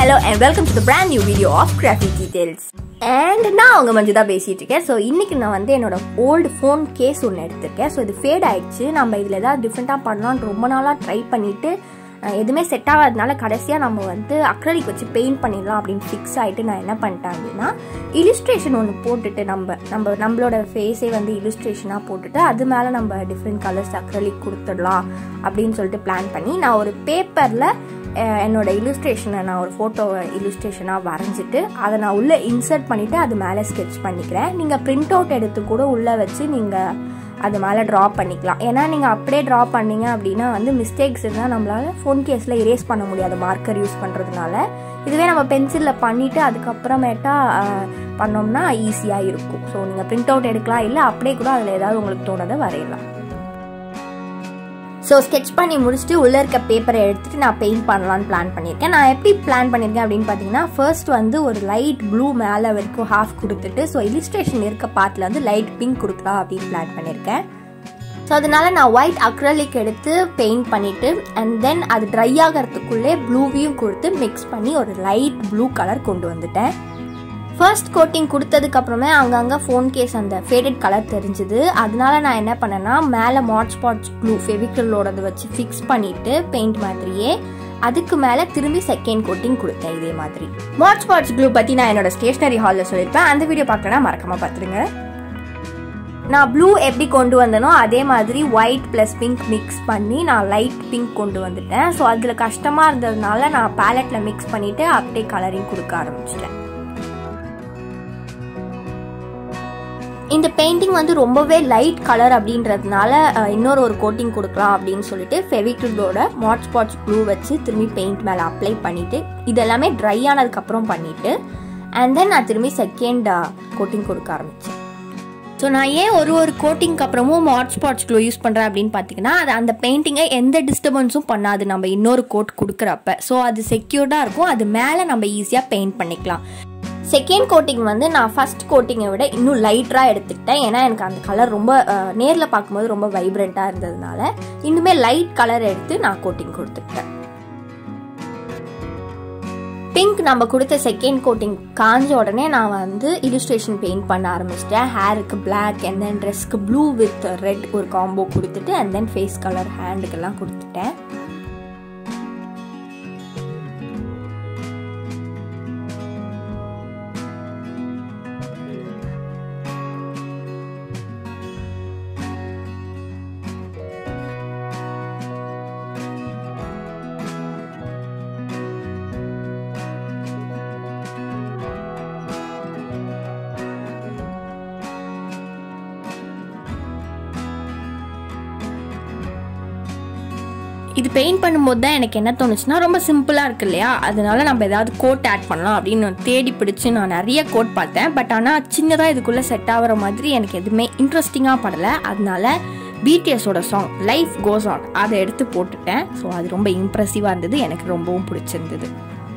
hello and welcome to the brand new video of graphic details and நான் அவங்க மஞ்சு தான் பேசிட்டு இருக்கேன் ஸோ இன்னைக்கு நான் வந்து என்னோட ஓல்டு ஃபோன் கேஸ் ஒன்று எடுத்திருக்கேன் ஸோ இது ஃபேட் ஆயிடுச்சு நம்ம இதில் ஏதாவது டிஃப்ரெண்ட்டாக பண்ணலாம்னு ரொம்ப நாளாக ட்ரை பண்ணிட்டு அஹ், எதுவுமே செட் ஆகாதனால கடைசியாக நம்ம வந்து அக்ரலிக் வச்சு பெயிண்ட் பண்ணிடலாம் அப்படின்னு ஃபிக்ஸ் ஆகிட்டு நான் என்ன பண்ணிட்டேன் அப்படின்னா இலிஸ்ட்ரேஷன் ஒன்று போட்டுட்டு நம்ம நம்ம நம்மளோட ஃபேஸே வந்து இலிஸ்ட்ரேஷனாக போட்டுட்டு அது மேலே நம்ம டிஃப்ரெண்ட் கலர்ஸ் அக்ரலிக் கொடுத்துடலாம் அப்படின்னு சொல்லிட்டு பிளான் பண்ணி நான் ஒரு பேப்பரில் அஹ் என்னோட இல்லுஸ்ட்ரேஷனை நான் ஒரு ஃபோட்டோவை இல்லுஸ்ட்ரேஷனாக வரைஞ்சிட்டு அதை நான் உள்ளே இன்சர்ட் பண்ணிவிட்டு அது மேலே ஸ்கெட்ச் பண்ணிக்கிறேன் நீங்கள் பிரிண்ட் அவுட் எடுத்து கூட உள்ளே வச்சு நீங்கள் அது மேலே ட்ரா பண்ணிக்கலாம் ஏன்னா நீங்கள் அப்படியே ட்ரா பண்ணீங்க அப்படின்னா வந்து மிஸ்டேக்ஸ் இருந்தால் நம்மளால் ஃபோன் கேஸில் erase பண்ண முடியாது மார்க்கர் யூஸ் பண்ணுறதுனால இதுவே நம்ம பென்சிலில் பண்ணிவிட்டு அதுக்கப்புறமேட்டா அஹ், பண்ணோம்னா ஈஸியாக இருக்கும் ஸோ நீங்கள் பிரிண்ட் அவுட் எடுக்கலாம் இல்லை அப்படியே கூட அதில் ஏதாவது உங்களுக்கு தோணதை வரையலாம் ஸோ ஸ்கெட்ச் பண்ணி முடிச்சுட்டு உள்ளே இருக்க பேப்பரை எடுத்துட்டு நான் பெயிண்ட் பண்ணலான்னு பிளான் பண்ணியிருக்கேன் நான் எப்படி பிளான் பண்ணியிருக்கேன் அப்படின்னு பார்த்தீங்கன்னா ஃபர்ஸ்ட் வந்து ஒரு லைட் ப்ளூ மேலே வரைக்கும் ஹாஃப் கொடுத்துட்டு ஸோ illustration இருக்க பார்ட்டில் வந்து லைட் பிங்க் கொடுக்கலாம் அப்படின்னு பிளான் பண்ணியிருக்கேன் ஸோ அதனால நான் ஒயிட் அக்ரலிக் எடுத்து பெயிண்ட் பண்ணிட்டு அண்ட் தென் அது ட்ரை ஆகிறதுக்குள்ளே ப்ளூவையும் கொடுத்து மிக்ஸ் பண்ணி ஒரு லைட் ப்ளூ கலர் கொண்டு வந்துட்டேன் ஃபர்ஸ்ட் கோட்டிங் கொடுத்ததுக்கு அப்புறமே அங்கங்கே ஃபோன் கேஸ் அந்த ஃபேடட் கலர் தெரிஞ்சுது அதனால நான் என்ன பண்ணேன்னா மேலே மாட் ஸ்பாட்ச் க்ளூ ஃபெவிக்கலோடது வச்சு ஃபிக்ஸ் பண்ணிட்டு பெயிண்ட் மாதிரியே அதுக்கு மேலே திரும்பி செகண்ட் கோட்டிங் கொடுத்தேன் இதே மாதிரி மாட் ஸ்பாட்ச் க்ளூ பற்றி நான் என்னோட ஸ்டேஷனரி ஹாலில் சொல்லியிருப்பேன் அந்த வீடியோ பார்க்கலன்னா மறக்காம பார்த்துருங்க நான் ப்ளூ எப்படி கொண்டு வந்தனோ அதே மாதிரி ஒயிட் ப்ளஸ் பிங்க் மிக்ஸ் பண்ணி நான் லைட் பிங்க் கொண்டு வந்துட்டேன் ஸோ அதில் கஷ்டமாக இருந்ததுனால நான் பேலட்டில் மிக்ஸ் பண்ணிவிட்டு அப்படியே கலரிங் கொடுக்க ஆரம்பிச்சிட்டேன் இந்த பெயிண்டிங் வந்து ரொம்பவே லைட் கலர் அப்படின்றதுனால அஹ், இன்னொரு ஒரு கோட்டிங் கொடுக்கலாம் அப்படின்னு சொல்லிட்டு ஃபெவிக்ரிலோட மாட் ஸ்பாட்ச் ப்ளூ வச்சு திரும்பி பெயிண்ட் மேலே அப்ளை பண்ணிட்டு இது எல்லாமே ட்ரை ஆனதுக்கப்புறம் பண்ணிட்டு அண்ட் தென் நான் திரும்பி செகண்ட் கோட்டிங் கொடுக்க ஆரம்பித்தேன் ஸோ நான் ஏன் ஒரு ஒரு கோட்டிங்க்கு அப்புறமும் மாட் ஸ்பாட்ச் க்ளோ யூஸ் பண்ணுறேன் அப்படின்னு பார்த்தீங்கன்னா அது அந்த பெயிண்டிங்கை எந்த டிஸ்டர்பன்ஸும் பண்ணாது நம்ம இன்னொரு கோட் கொடுக்குறப்ப ஸோ அது செக்யூர்டாக இருக்கும் அது மேலே நம்ம ஈஸியாக பெயிண்ட் பண்ணிக்கலாம் செகண்ட் கோட்டிங் வந்து நான் ஃபர்ஸ்ட் கோட்டிங்கை விட இன்னும் லைட்டராக எடுத்துக்கிட்டேன் ஏன்னா எனக்கு அந்த கலர் ரொம்ப நேரில் பார்க்கும்போது ரொம்ப வைப்ரண்ட்டாக இருந்ததுனால இன்னுமே லைட் கலர் எடுத்து நான் கோட்டிங் கொடுத்துக்கிட்டேன் பிங்க் நம்ம கொடுத்த செகண்ட் கோட்டிங் காஞ்ச உடனே நான் வந்து illustration பெயிண்ட் பண்ண ஆரம்பிச்சிட்டேன் ஹேருக்கு பிளாக் அண்ட் தென் ட்ரெஸ்க்கு ப்ளூ வித் ரெட் ஒரு காம்போ கொடுத்துட்டு அண்ட் தென் ஃபேஸ் கலர் ஹேண்டுக்கெல்லாம் கொடுத்துட்டேன் இது பெயிண்ட் பண்ணும்போது தான் எனக்கு என்ன தோணுச்சுன்னா ரொம்ப சிம்பிளாக இருக்கு இல்லையா அதனால நம்ம ஏதாவது கோட் ஆட் பண்ணலாம் அப்படின்னு தேடி பிடிச்சு நான் நிறைய கோட் பார்த்தேன் பட் ஆனால் சின்னதாக இதுக்குள்ளே செட் ஆகிற மாதிரி எனக்கு எதுவுமே இன்ட்ரெஸ்டிங்காக படலை அதனால பிடிஎஸோட சாங் லைஃப் கோஸ் ஆன் அதை எடுத்து போட்டுட்டேன் ஸோ அது ரொம்ப இம்ப்ரெசிவாக இருந்தது எனக்கு ரொம்பவும் பிடிச்சிருந்தது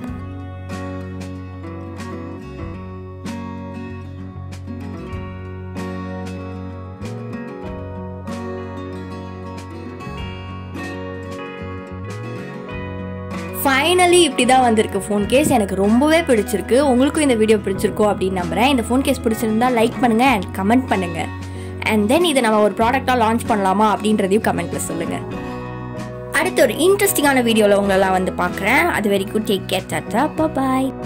ஃபைனலி இப்படி தான் வந்திருக்கு ஃபோன் கேஸ் எனக்கு ரொம்பவே பிடிச்சிருக்கு உங்களுக்கும் இந்த வீடியோ பிடிச்சிருக்கோ அப்படின்னு நம்புறேன் இந்த ஃபோன் கேஸ் பிடிச்சிருந்தா லைக் பண்ணுங்க அண்ட் கமெண்ட் பண்ணுங்க அண்ட் தென் இதை நம்ம ஒரு ப்ராடக்டாக லான்ச் பண்ணலாமா அப்படின்றதையும் கமெண்ட்ல சொல்லுங்க அடுத்த ஒரு இன்ட்ரெஸ்டிங்கான வீடியோவில் உங்களெல்லாம் வந்து பார்க்குறேன் அது வரைக்கும் டேக் கேர் டாட்டா பாய்